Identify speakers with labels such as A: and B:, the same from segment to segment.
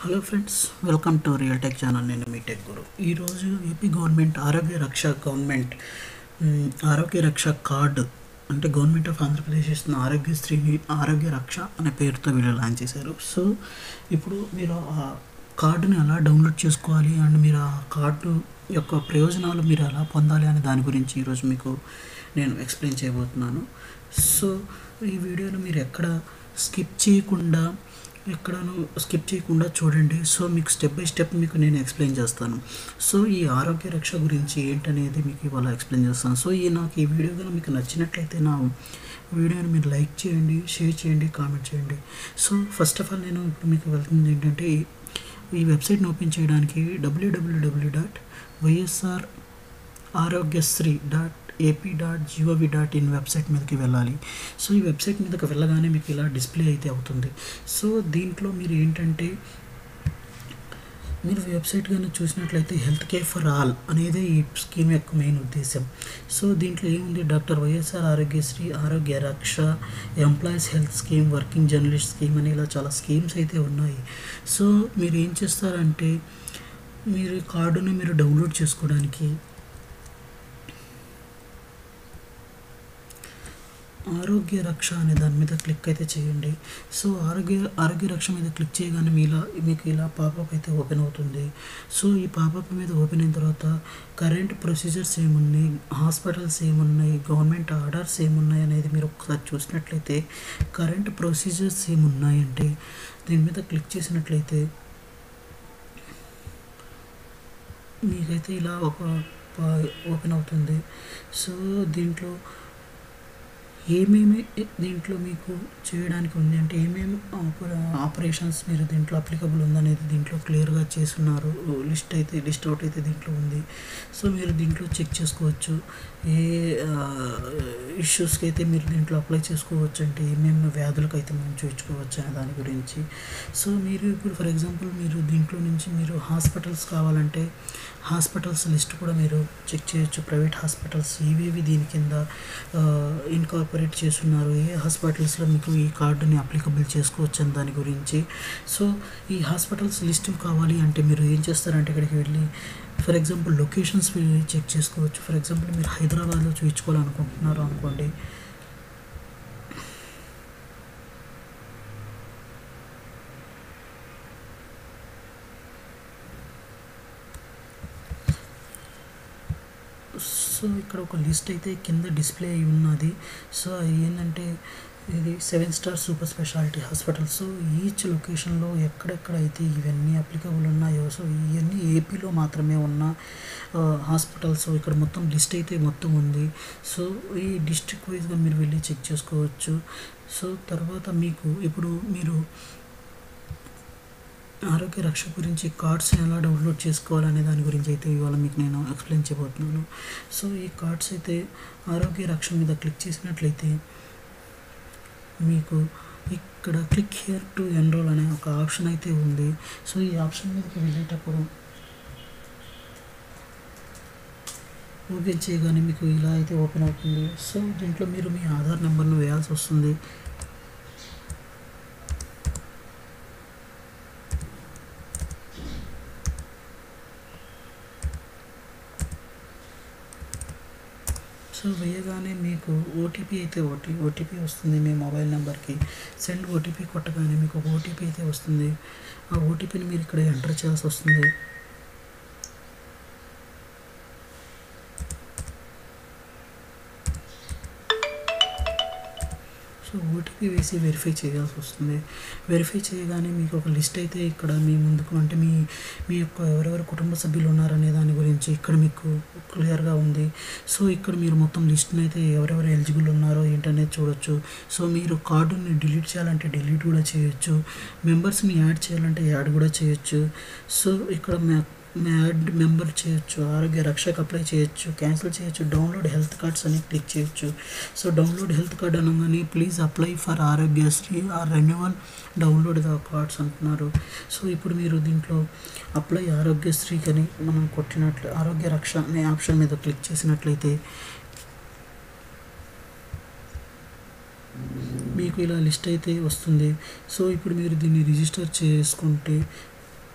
A: hello friends welcome to real tech channel నేను మీ tech గురు ఈరోజు ఏపీ గవర్నమెంట్ ఆరోగ్య రక్ష గవర్నమెంట్ మ్, ఆరోగ్య రక్ష కార్డు అంటే గవర్నమెంట్ ఆఫ్ ఆంధ్రప్రదేశ్ ఇస్తున్న ఆరోగ్యశ్రీ ఆరోగ్య రక్ష అనే పేరుతో వీళ్ళు లాంచ్ చేశారు సో ఇప్పుడు మీరు ఆ కార్డుని ఎలా డౌన్లోడ్ చేసుకోవాలి అండ్ మీరు ఆ కార్డు యొక్క ప్రయోజనాలు మీరు ఎలా పొందాలి అనే దాని గురించి ఈరోజు మీకు నేను ఎక్స్ప్లెయిన్ చేయబోతున్నాను సో ఈ వీడియోను మీరు ఎక్కడ స్కిప్ చేయకుండా ఎక్కడను స్కిప్ చేయకుండా చూడండి సో మీకు స్టెప్ బై స్టెప్ మీకు నేను ఎక్స్ప్లెయిన్ చేస్తాను సో ఈ ఆరోగ్య రక్ష గురించి ఏంటనేది మీకు ఇవాళ ఎక్స్ప్లెయిన్ చేస్తాను సో ఈ నాకు ఈ వీడియో కనుక మీకు నచ్చినట్లయితే నా వీడియోని మీరు లైక్ చేయండి షేర్ చేయండి కామెంట్ చేయండి సో ఫస్ట్ ఆఫ్ ఆల్ నేను ఇప్పుడు మీకు వెళ్తుంది ఏంటంటే ఈ- ఈ వెబ్సైట్ని ఓపెన్ చేయడానికి WWW dot YSR Aarogyasri dot AP dot GOV dot in website మీదకి వెళ్ళాలి సో ఈ వెబ్సైట్ మీదకి వెళ్ళగానే మీకు ఇలా డిస్ప్లే అయితే అవుతుంది సో దీంట్లో మీరు ఏంటంటే మీరు వెబ్సైట్ కానీ చూసినట్లయితే హెల్త్ కేర్ ఫర్ ఆల్ అనేది ఈ స్కీమ్ యొక్క మెయిన్ ఉద్దేశం సో దీంట్లో ఏముంది doctor YSR Aarogyasri Aarogya Raksha employees health scheme working journalist scheme అని ఇలా చాలా స్కీమ్స్ అయితే ఉన్నాయి సో మీరు ఏం చేస్తారంటే మీరు ఈ కార్డుని మీరు డౌన్లోడ్ చేసుకోవడానికి ఆరోగ్య రక్ష అనే దాని మీద క్లిక్ అయితే చేయండి సో ఆరోగ్య ఆరోగ్య రక్ష మీద క్లిక్ చేయగానే మీలా మీకు ఇలా పాపప్ అయితే ఓపెన్ అవుతుంది సో ఈ పాపప్ మీద ఓపెన్ అయిన తర్వాత కరెంట్ ప్రొసీజర్స్ ఏమున్నాయి హాస్పిటల్స్ ఏమున్నాయి గవర్నమెంట్ ఆర్డర్స్ ఏమున్నాయి అనేది మీరు ఒకసారి చూసినట్లయితే కరెంట్ ప్రొసీజర్స్ ఏమున్నాయంటే దీని మీద క్లిక్ చేసినట్లయితే మీకైతే ఇలా ఒక ప- ఓపెన్ అవుతుంది సో దీంట్లో ఏమేమి దీంట్లో మీకు చేయడానికి ఉంది అంటే ఏమేమి ఆపర ఆపరేషన్స్ మీరు దీంట్లో అప్లికబుల్ ఉందనేది దీంట్లో క్లియర్గా చేస్తున్నారు లిస్ట్ అయితే లిస్ట్ అవుట్ అయితే దీంట్లో ఉంది సో మీరు దీంట్లో చెక్ చేసుకోవచ్చు ఏ ఇష్యూస్కి అయితే మీరు దీంట్లో అప్లై చేసుకోవచ్చు అంటే ఏమేమి వ్యాధులకు అయితే మనం చూపించుకోవచ్చు అనే దాని గురించి సో మీరు ఇప్పుడు ఫర్ ఎగ్జాంపుల్ మీరు దీంట్లో నుంచి మీరు హాస్పిటల్స్ కావాలంటే హాస్పిటల్స్ లిస్ట్ కూడా మీరు చెక్ చేయొచ్చు ప్రైవేట్ హాస్పిటల్స్ ఏవేవి దీని కింద ఇన్కార్పొరేట్ చేస్తున్నారు ఏ హాస్పిటల్స్లో మీకు ఈ కార్డుని అప్లికబుల్ చేసుకోవచ్చు అని దాని గురించి సో ఈ హాస్పిటల్స్ లిస్ట్ కావాలి అంటే మీరు ఏం చేస్తారంటే ఇక్కడికి వెళ్ళి ఫర్ ఎగ్జాంపుల్ లొకేషన్స్ చెక్ చేసుకోవచ్చు ఫర్ ఎగ్జాంపుల్ మీరు హైదరాబాద్లో చూపించుకోవాలనుకుంటున్నారు అనుకోండి సో ఇక్కడ ఒక లిస్ట్ అయితే కింద డిస్ప్లే అయి ఉన్నది సో అది ఏంటంటే ఇది seven star super speciality hospital so each లొకేషన్లో ఎక్కడెక్కడ అయితే ఇవన్నీ అప్లికబుల్ ఉన్నాయో సో ఇవన్నీ ఏపీలో మాత్రమే ఉన్న హాస్పిటల్స్ ఇక్కడ మొత్తం లిస్ట్ అయితే మొత్తం ఉంది సో ఈ డిస్ట్రిక్ట్ వైజ్గా మీరు వెళ్ళి చెక్ చేసుకోవచ్చు సో తర్వాత మీకు ఇప్పుడు మీరు ఆరోగ్య రక్ష గురించి కార్డ్స్ ఎలా డౌన్లోడ్ చేసుకోవాలనే దాని గురించి అయితే ఇవాళ మీకు నేను ఎక్స్ప్లెయిన్ చేయబోతున్నాను సో ఈ కార్డ్స్ అయితే ఆరోగ్య రక్ష మీద క్లిక్ చేసినట్లయితే మీకు ఇక్కడ క్లిక్ హియర్ టు ఎన్రోల్ అనే ఒక ఆప్షన్ అయితే ఉంది సో ఈ ఆప్షన్ మీదకి వెళ్ళేటప్పుడు ఓపెన్ చేయగానే మీకు ఇలా అయితే ఓపెన్ అవుతుంది సో దీంట్లో మీరు మీ ఆధార్ నెంబర్ను వేయాల్సి వస్తుంది సో వేయగానే మీకు ఓటీపీ అయితే ఓటీ ఓటీపీ వస్తుంది మీ మొబైల్ నెంబర్కి సెండ్ ఓటీపీ కొట్టగానే మీకు ఒక ఓటీపీ అయితే వస్తుంది ఆ ఓటీపీని మీరు ఇక్కడ ఎంటర్ చేయాల్సి వస్తుంది సో ఓటీపీ వేసి వెరిఫై చేయాల్సి వస్తుంది వెరిఫై చేయగానే మీకు ఒక లిస్ట్ అయితే ఇక్కడ మీ ముందుకు అంటే మీ మీ యొక్క ఎవరెవరు కుటుంబ సభ్యులు ఉన్నారనే దాని గురించి ఇక్కడ మీకు క్లియర్గా ఉంది సో ఇక్కడ మీరు మొత్తం లిస్ట్ని అయితే ఎవరెవరు ఎలిజిబుల్ ఉన్నారో ఏంటనేది చూడొచ్చు సో మీరు కార్డుని డిలీట్ చేయాలంటే డిలీట్ కూడా చేయొచ్చు మెంబర్స్ని యాడ్ చేయాలంటే యాడ్ కూడా చేయొచ్చు సో ఇక్కడ మ్యా యాడ్ మెంబర్ చేయొచ్చు ఆరోగ్య రక్షకు అప్లై చేయొచ్చు క్యాన్సిల్ చేయొచ్చు డౌన్లోడ్ హెల్త్ కార్డ్స్ అని క్లిక్ చేయొచ్చు సో డౌన్లోడ్ హెల్త్ కార్డ్ అనగానే please apply for Aarogyasri or renewal download the cards అంటున్నారు సో ఇప్పుడు మీరు దీంట్లో అప్లై ఆరోగ్యశ్రీకి అని మనం కొట్టినట్లు ఆరోగ్య రక్ష అనే ఆప్షన్ మీద క్లిక్ చేసినట్లయితే మీకు ఇలా లిస్ట్ అయితే వస్తుంది సో ఇప్పుడు మీరు దీన్ని రిజిస్టర్ చేసుకుంటే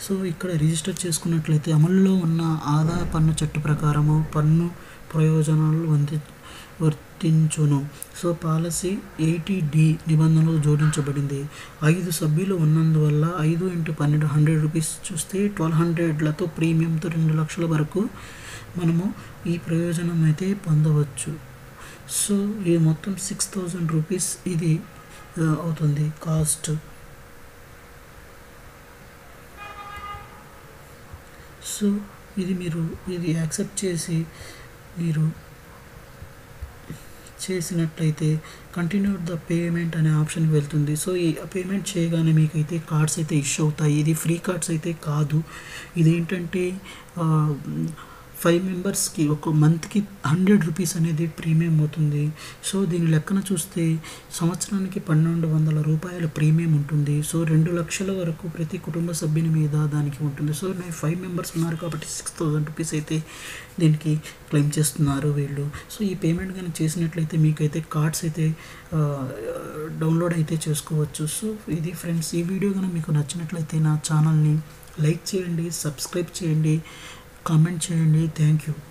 A: సో ఇక్కడ రిజిస్టర్ చేసుకున్నట్లయితే అమల్లో ఉన్న ఆదాయ పన్ను చట్ట ప్రకారము పన్ను ప్రయోజనాలు వంది వర్తించును సో పాలసీ ఎయిటీ డి నిబంధనలు జోడించబడింది ఐదు సభ్యులు ఉన్నందువల్ల ఐదు ఇంటూ పన్నెండు హండ్రెడ్ రూపీస్ చూస్తే ట్వెల్వ్ హండ్రెడ్లతో ప్రీమియంతో రెండు లక్షల వరకు మనము ఈ ప్రయోజనం అయితే పొందవచ్చు సో ఇది మొత్తం సిక్స్ థౌజండ్ రూపీస్ ఇది ఆ, అవుతుంది కాస్ట్ సో ఇది మీరు ఇది యాక్సెప్ట్ చేసి మీరు చేసినట్లయితే కంటిన్యూ ద పేమెంట్ అనే ఆప్షన్కి వెళ్తుంది సో ఈ పేమెంట్ చేయగానే మీకు అయితే కార్డ్స్ అయితే ఇష్యూ అవుతాయి ఇది ఫ్రీ కార్డ్స్ అయితే కాదు ఇదేంటంటే ఫైవ్ మెంబర్స్కి ఒక మంత్కి హండ్రెడ్ రూపీస్ అనేది ప్రీమియం అవుతుంది సో దీని లెక్కన చూస్తే సంవత్సరానికి పన్నెండు వందల రూపాయల ప్రీమియం ఉంటుంది సో రెండు లక్షల వరకు ప్రతి కుటుంబ సభ్యుని మీద దానికి ఉంటుంది సో నేను ఫైవ్ మెంబర్స్ ఉన్నారు కాబట్టి సిక్స్ థౌజండ్ రూపీస్ అయితే దీనికి క్లెయిమ్ చేస్తున్నారు వీళ్ళు సో ఈ పేమెంట్ కానీ చేసినట్లయితే మీకైతే కార్డ్స్ అయితే ఆ, డౌన్లోడ్ అయితే చేసుకోవచ్చు సో ఇది ఫ్రెండ్స్ ఈ వీడియో కనుక మీకు నచ్చినట్లయితే నా ఛానల్ని లైక్ చేయండి సబ్స్క్రైబ్ చేయండి కామెంట్ చేయండి థ్యాంక్ యూ